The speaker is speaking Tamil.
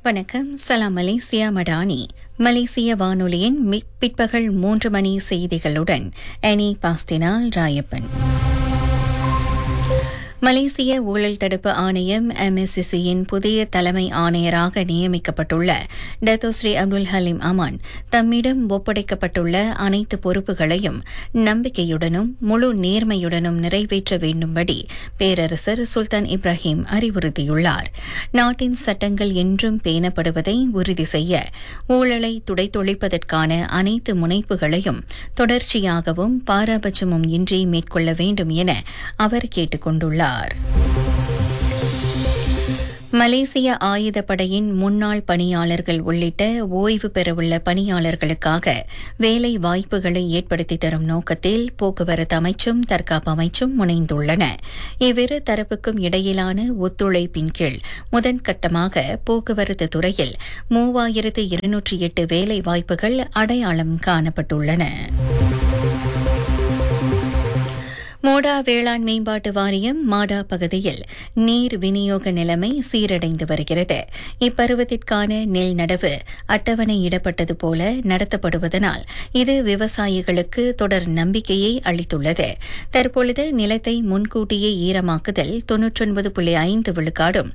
வணக்கம் சலாம் மலேசியா மடானி மலேசிய வானொலியின் மி- பிற்பகல் மூன்று மணி செய்திகளுடன் அனி பாஸ்தினால் ராயப்பன் மலேசிய ஊழல் தடுப்பு ஆணையம் எம்எஸ்சிசியின் புதிய தலைமை ஆணையராக நியமிக்கப்பட்டுள்ள டத்தோஸ்ரீ அப்துல் ஹலீம் அமான் தம்மிடம் ஒப்படைக்கப்பட்டுள்ள அனைத்து பொறுப்புகளையும் நம்பிக்கையுடனும் முழு நேர்மையுடனும் நிறைவேற்ற வேண்டும்படி பேரரசர் சுல்தான் இப்ராஹிம் அறிவுறுத்தியுள்ளார் நாட்டின் சட்டங்கள் என்றும் பேணப்படுவதை உறுதி செய்ய ஊழலை துடைத்தொழிப்பதற்கான அனைத்து முனைப்புகளையும் தொடர்ச்சியாகவும் பாராபட்சமும் இன்றி மேற்கொள்ள வேண்டும் என அவர் கேட்டுக் கொண்டுள்ளார் மலேசிய ஆயுதப்படையின் முன்னாள் பணியாளர்கள் உள்ளிட்ட ஓய்வு பெறவுள்ள பணியாளர்களுக்காக வேலை வாய்ப்புகளை ஏற்படுத்தி தரும் நோக்கத்தில் போக்குவரத்து அமைச்சும் தற்காப்பு அமைச்சும் முனைந்துள்ளன இவ்விரு தரப்புக்கும் இடையிலான ஒத்துழைப்பின் கீழ் முதற்கட்டமாக போக்குவரத்து துறையில் மூவாயிரத்து இருநூற்றி எட்டு வேலை வாய்ப்புகள் அடையாளம் காணப்பட்டுள்ளன மோடா வேளாண் மேம்பாட்டு வாரியம் மாடா பகுதியில் நீர் விநியோக நிலைமை சீரடைந்து வருகிறது இப்பருவத்திற்கான நெல் நடவு அட்டவணையிடப்பட்டது போல நடத்தப்படுவதனால் இது விவசாயிகளுக்கு தொடர் நம்பிக்கையை அளித்துள்ளது தற்பொழுது நிலத்தை முன்கூட்டியே ஈரமாக்குதல் தொன்னூற்றொன்பது புள்ளி ஐந்து விழுக்காடும்